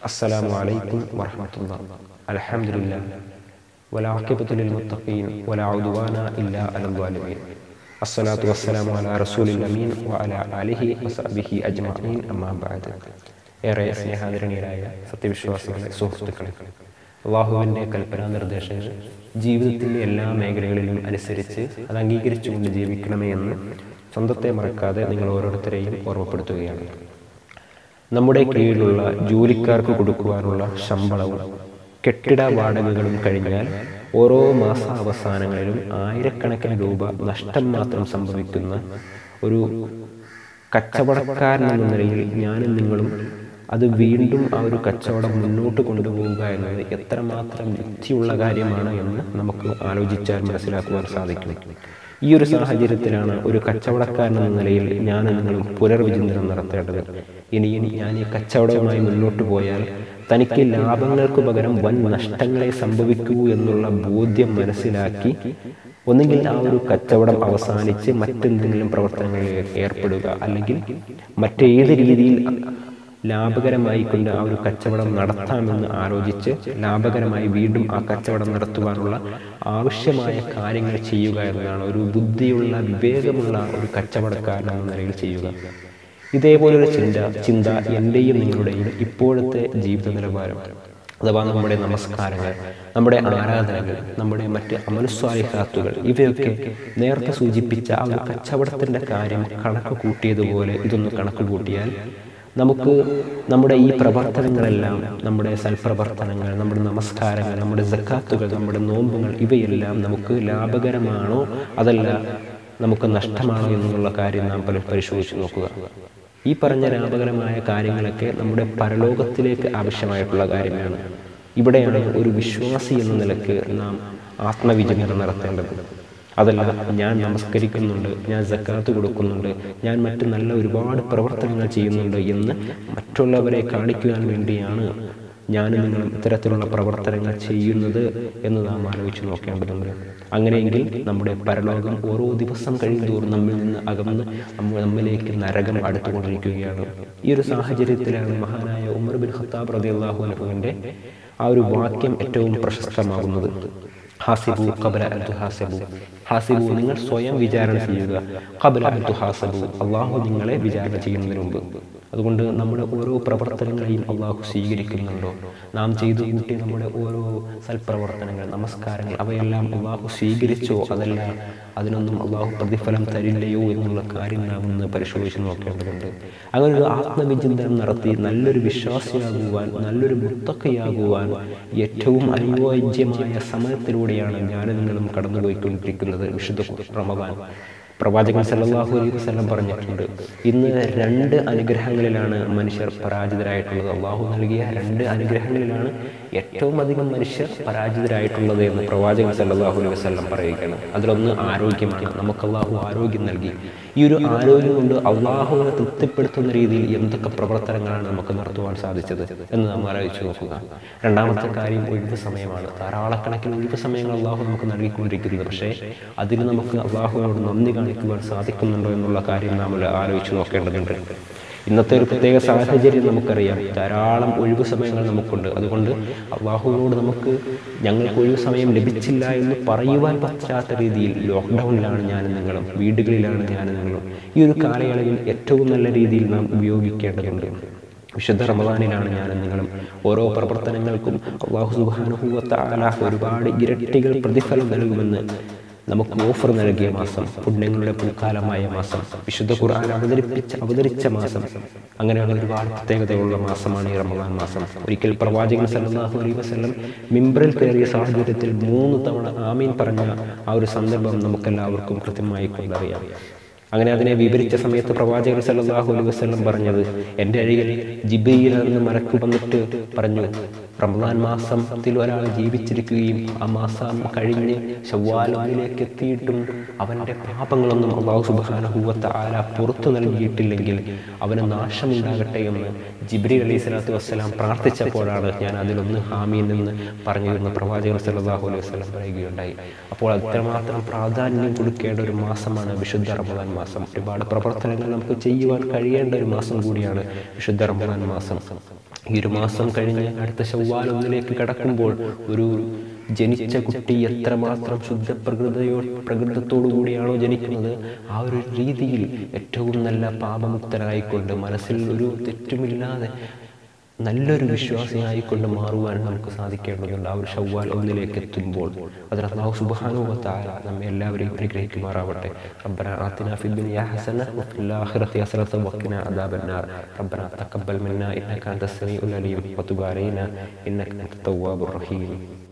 السلام عليكم ورحمة الله الحمد لله والعاقبة للمتقين ولا عدوان إلا على الظالمين الصلاة والسلام على رسول الأمين وعلى آله وصحبه أجمعين أما بعد ഏറെ സ്നേഹാദരണീയരായ സത്യവിശ്വാസികളെ സുഹൃത്തുക്കളെ അള്ളാഹുവിൻ്റെ കൽപ്പനാ നിർദ്ദേശങ്ങൾ ജീവിതത്തിൻ്റെ എല്ലാ മേഖലകളിലും അനുസരിച്ച് അത് അംഗീകരിച്ചുകൊണ്ട് ജീവിക്കണമേ എന്ന് സ്വന്തത്തെ മറക്കാതെ നിങ്ങൾ ഓരോരുത്തരെയും ഓർമ്മപ്പെടുത്തുകയാണ് നമ്മുടെ കീഴിലുള്ള ജോലിക്കാർക്ക് കൊടുക്കുവാനുള്ള ശമ്പളവും കെട്ടിട വാടകകളും കഴിഞ്ഞാൽ ഓരോ മാസ അവസാനങ്ങളിലും ആയിരക്കണക്കിന് രൂപ നഷ്ടം മാത്രം സംഭവിക്കുന്ന ഒരു കച്ചവടക്കാരൻ എന്ന നിലയിൽ ഞാനും നിങ്ങളും അത് വീണ്ടും ആ ഒരു കച്ചവടം മുന്നോട്ട് കൊണ്ടുപോവുക എന്നത് എത്രമാത്രം യുക്തിയുള്ള കാര്യമാണ് എന്ന് നമുക്ക് ആലോചിച്ചാൽ മനസ്സിലാക്കുവാൻ സാധിക്കും ഈ ഒരു സാഹചര്യത്തിലാണ് ഒരു കച്ചവടക്കാരൻ എന്ന നിലയിൽ ഞാൻ നിങ്ങളും പുനർവിചിന്തനം നടത്തേണ്ടത് ഇനി ഇനി ഞാൻ ഈ കച്ചവടവുമായി മുന്നോട്ട് പോയാൽ തനിക്ക് ലാഭങ്ങൾക്ക് പകരം വൻ നഷ്ടങ്ങളെ സംഭവിക്കൂ എന്നുള്ള ബോധ്യം മനസ്സിലാക്കി ഒന്നുകിൽ ആ ഒരു കച്ചവടം അവസാനിച്ച് മറ്റെന്തെങ്കിലും പ്രവർത്തനങ്ങളിൽ ഏർപ്പെടുക അല്ലെങ്കിൽ മറ്റേത് രീതിയിൽ ലാഭകരമായി കൊണ്ട് ആ ഒരു കച്ചവടം നടത്താമെന്ന് ആലോചിച്ച് ലാഭകരമായി വീണ്ടും ആ കച്ചവടം നടത്തുവാനുള്ള ആവശ്യമായ കാര്യങ്ങൾ ചെയ്യുക എന്നതാണ് ഒരു ബുദ്ധിയുള്ള വിവേകമുള്ള ഒരു കച്ചവടക്കാരൻ എന്ന നിലയിൽ ചെയ്യുക ഇതേപോലൊരു ചിന്ത ചിന്ത എൻ്റെയും നിങ്ങളുടെയും ഇപ്പോഴത്തെ ജീവിത നിലവാരം അഥവാ നമ്മുടെ നമസ്കാരങ്ങൾ നമ്മുടെ ആരാധനകൾ നമ്മുടെ മറ്റ് അമനുസ്വാലിഹാത്തുകൾ ഇവയൊക്കെ നേരത്തെ സൂചിപ്പിച്ച ആ ഒരു കച്ചവടത്തിൻ്റെ കാര്യം കണക്ക് കൂട്ടിയതുപോലെ ഇതൊന്ന് കണക്ക് കൂട്ടിയാൽ നമുക്ക് നമ്മുടെ ഈ പ്രവർത്തനങ്ങളെല്ലാം നമ്മുടെ സൽപ്രവർത്തനങ്ങൾ നമ്മുടെ നമസ്കാരങ്ങൾ നമ്മുടെ സക്കാത്തുകൾ നമ്മുടെ നോമ്പുകൾ ഇവയെല്ലാം നമുക്ക് ലാഭകരമാണോ അതല്ല നമുക്ക് നഷ്ടമാണോ എന്നുള്ള കാര്യം നാം പല പരിശോധിച്ച് നോക്കുക ഈ പറഞ്ഞ ലാഭകരമായ കാര്യങ്ങളൊക്കെ നമ്മുടെ പരലോകത്തിലേക്ക് ആവശ്യമായിട്ടുള്ള കാര്യമാണ് ഇവിടെയാണ് ഒരു വിശ്വാസി എന്ന നിലക്ക് നാം ആത്മവിചിന്തനം നടത്തേണ്ടത് അതല്ല ഞാൻ നമസ്കരിക്കുന്നുണ്ട് ഞാൻ സക്കാത്ത് കൊടുക്കുന്നുണ്ട് ഞാൻ മറ്റ് നല്ല ഒരുപാട് പ്രവർത്തനങ്ങൾ ചെയ്യുന്നുണ്ട് എന്ന് മറ്റുള്ളവരെ കാണിക്കുവാൻ വേണ്ടിയാണ് ഞാനും നിങ്ങളും ഇത്തരത്തിലുള്ള പ്രവർത്തനങ്ങൾ ചെയ്യുന്നത് എന്ന് നാം ആലോചിച്ച് നോക്കേണ്ടതുണ്ട് അങ്ങനെയെങ്കിൽ നമ്മുടെ പരലോകം ഓരോ ദിവസം കഴിയുന്തോറും നമ്മിൽ നിന്ന് അകന്ന് നമ്മൾ നമ്മിലേക്ക് നരകം അടുത്തുകൊണ്ടിരിക്കുകയാണ് ഈ ഒരു സാഹചര്യത്തിലാണ് മഹാനായ ഉമർ ബിൻ ഖത്താബ് റതി അള്ളാഹു അനുഭവന്റെ ആ ഒരു വാക്യം ഏറ്റവും പ്രശസ്തമാകുന്നത് ഹാസിബു കബല അൽ ഹാസിബു ഹാസിബു നിങ്ങൾ സ്വയം വിചാരണ ചെയ്യുക കബല അൽ ഹാസബു അള്ളാഹു നിങ്ങളെ വിചാരണ ചെയ്യുന്നതിന് മുമ്പ് അതുകൊണ്ട് നമ്മുടെ ഓരോ പ്രവർത്തനങ്ങളെയും അള്ളാഹു സ്വീകരിക്കുന്നുണ്ടോ നാം ചെയ്തു കൂട്ടി നമ്മുടെ ഓരോ സൽപ്രവർത്തനങ്ങൾ നമസ്കാരങ്ങൾ അവയെല്ലാം അള്ളാഹു സ്വീകരിച്ചോ അതല്ല അതിനൊന്നും അള്ളാഹു പ്രതിഫലം തരില്ലയോ എന്നുള്ള കാര്യം നാം ഒന്ന് പരിശോധിച്ച് നോക്കേണ്ടതുണ്ട് അങ്ങനെ ഒരു ആത്മവിചിന്തനം നടത്തി നല്ലൊരു വിശ്വാസിയാകുവാൻ നല്ലൊരു മുത്തക്കയാകുവാൻ ഏറ്റവും അനുയോജ്യമായ സമയത്തിലൂടെയാണ് ഞാനും നിങ്ങളും കടന്നുപോയിക്കൊണ്ടിരിക്കുന്നത് വിശുദ്ധ റമദാൻ പ്രവാചകൻ സല്ലല്ലാഹു അലൈഹി വസല്ലം പറഞ്ഞിട്ടുണ്ട് ഇന്ന് രണ്ട് അനുഗ്രഹങ്ങളിലാണ് മനുഷ്യർ പരാജിതരായിട്ടുള്ളത് അള്ളാഹു നൽകിയ രണ്ട് അനുഗ്രഹങ്ങളിലാണ് ഏറ്റവും അധികം മനുഷ്യർ പരാജിതരായിട്ടുള്ളത് എന്ന് പ്രവാചകൻ സല്ലല്ലാഹു അലൈഹി വസല്ലം പറയുകയാണ് അതിലൊന്ന് ആരോഗ്യമാണ് നമുക്ക് അള്ളാഹു ആരോഗ്യം നൽകി ഈ ഒരു ആരോഗ്യം കൊണ്ട് അള്ളാഹുവിനെ തൃപ്തിപ്പെടുത്തുന്ന രീതിയിൽ എന്തൊക്കെ പ്രവർത്തനങ്ങളാണ് നമുക്ക് നടത്തുവാൻ സാധിച്ചത് എന്ന് നാം ആലോചിച്ച് നോക്കുക രണ്ടാമത്തെ കാര്യം ഒഴിവ് സമയമാണ് ധാരാളക്കണക്കിന് ഒഴിവ് സമയങ്ങൾ അള്ളാഹു നമുക്ക് നൽകിക്കൊണ്ടിരിക്കുന്നത് പക്ഷേ അതിന് നമുക്ക് അള്ളാഹുവിനോട് നന്ദി കാണിക്കുവാൻ സാധിക്കുന്നുണ്ടോ എന്നുള്ള കാര്യം നാം ആലോചിച്ച് നോക്കേണ്ടതുണ്ട് ഇന്നത്തെ ഒരു പ്രത്യേക സാഹചര്യം നമുക്കറിയാം ധാരാളം ഒഴിവ് സമയങ്ങൾ നമുക്കുണ്ട് അതുകൊണ്ട് അള്ളാഹുവിനോട് നമുക്ക് ഞങ്ങൾക്ക് ഒഴിവ് സമയം ലഭിച്ചില്ല എന്ന് പറയുവാൻ പറ്റാത്ത രീതിയിൽ ലോക്ക്ഡൗണിലാണ് ഞാനും നിങ്ങളും വീടുകളിലാണ് ഞാനും നിങ്ങളും ഈ ഒരു കാലയളവിൽ ഏറ്റവും നല്ല രീതിയിൽ നാം ഉപയോഗിക്കേണ്ടതുണ്ട് വിശുദ്ധ റമദാനിലാണ് ഞാനും നിങ്ങളും ഓരോ പ്രവർത്തനങ്ങൾക്കും അള്ളാഹു സുബാനുഭൂവത്ത ആല ഒരുപാട് ഇരട്ടികൾ പ്രതിഫലം നൽകുമെന്ന് നമുക്ക് ഓഫർ നൽകിയ മാസം പുണ്യങ്ങളുടെ പൂക്കാലമായ മാസം വിശുദ്ധ ഖുർആൻ അവതരിപ്പിച്ച അവതരിച്ച മാസം അങ്ങനെയുള്ള ഒരുപാട് പ്രത്യേകതയുള്ള മാസമാണ് ഈ റമദാൻ മാസം ഒരിക്കൽ പ്രവാചകൻ സല്ലല്ലാഹു അലൈഹി വസല്ലം മിംബറിൽ കയറിയ സാഹചര്യത്തിൽ മൂന്ന് തവണ ആമീൻ പറഞ്ഞ ആ ഒരു സന്ദർഭം നമുക്കെല്ലാവർക്കും കൃത്യമായി കൊണ്ടറിയാം അങ്ങനെ അതിനെ വിവരിച്ച സമയത്ത് പ്രവാചകൻ സല്ലല്ലാഹു അലൈഹി വസല്ലം പറഞ്ഞത് എൻ്റെ അരികിൽ ജിബയിൽ നിന്ന് മലക്ക് വന്നിട്ട് പറഞ്ഞു റമദാൻ മാസത്തിൽ ഒരാൾ ജീവിച്ചിരിക്കുകയും ആ മാസം കഴിഞ്ഞ് ശവ്വാലിലേക്ക് എത്തിയിട്ടും അവൻ്റെ പാപങ്ങളൊന്നും അള്ളാഹു സുബാനഹൂവത്ത ആല പുറത്തു നൽകിയിട്ടില്ലെങ്കിൽ അവന് നാശമുണ്ടാകട്ടെ എന്ന് ജിബ്രി അലൈഹി സ്വലാത്തു വസ്സലാം പ്രാർത്ഥിച്ചപ്പോഴാണ് ഞാൻ അതിലൊന്ന് ഹാമിയിൽ നിന്ന് പറഞ്ഞിരുന്ന പ്രവാചകൻ സല്ലല്ലാഹു അലൈഹി വസല്ലം പറയുകയുണ്ടായി അപ്പോൾ അത്രമാത്രം പ്രാധാന്യം കൊടുക്കേണ്ട ഒരു മാസമാണ് വിശുദ്ധ റമദാൻ മാസം ഒരുപാട് പ്രവർത്തനങ്ങൾ നമുക്ക് ചെയ്യുവാൻ കഴിയേണ്ട ഒരു മാസം കൂടിയാണ് വിശുദ്ധ റമദാൻ മാസം ഈ ഒരു മാസം കഴിഞ്ഞ് അടുത്ത ശവ്വാൽ ഒന്നിലേക്ക് കടക്കുമ്പോൾ ഒരു ജനിച്ച കുട്ടി എത്രമാത്രം ശുദ്ധ പ്രകൃതയോ പ്രകൃതത്തോടു കൂടിയാണോ ജനിക്കുന്നത് ആ ഒരു രീതിയിൽ ഏറ്റവും നല്ല പാപമുക്തരായിക്കൊണ്ട് മനസ്സിൽ ഒരു തെറ്റുമില്ലാതെ നല്ലൊരു വിശ്വാസിയായിക്കൊണ്ട് മാറുവാൻ നമുക്ക് സാധിക്കേണ്ടതുണ്ട് ആ ഒരു ഷവ്വാൽ ഒന്നിലേക്ക് എത്തുമ്പോൾ അതിന് അള്ളാഹു സുബ്ഹാനഹു നമ്മെ എല്ലാവരെയും അനുഗ്രഹിക്കുമാറാവട്ടെ ربنا آتنا في الدنيا حسنة وفي الآخرة حسنة وقنا عذاب النار ربنا تقبل منا إنك أنت السميع العليم وتب علينا إنك أنت التواب الرحيم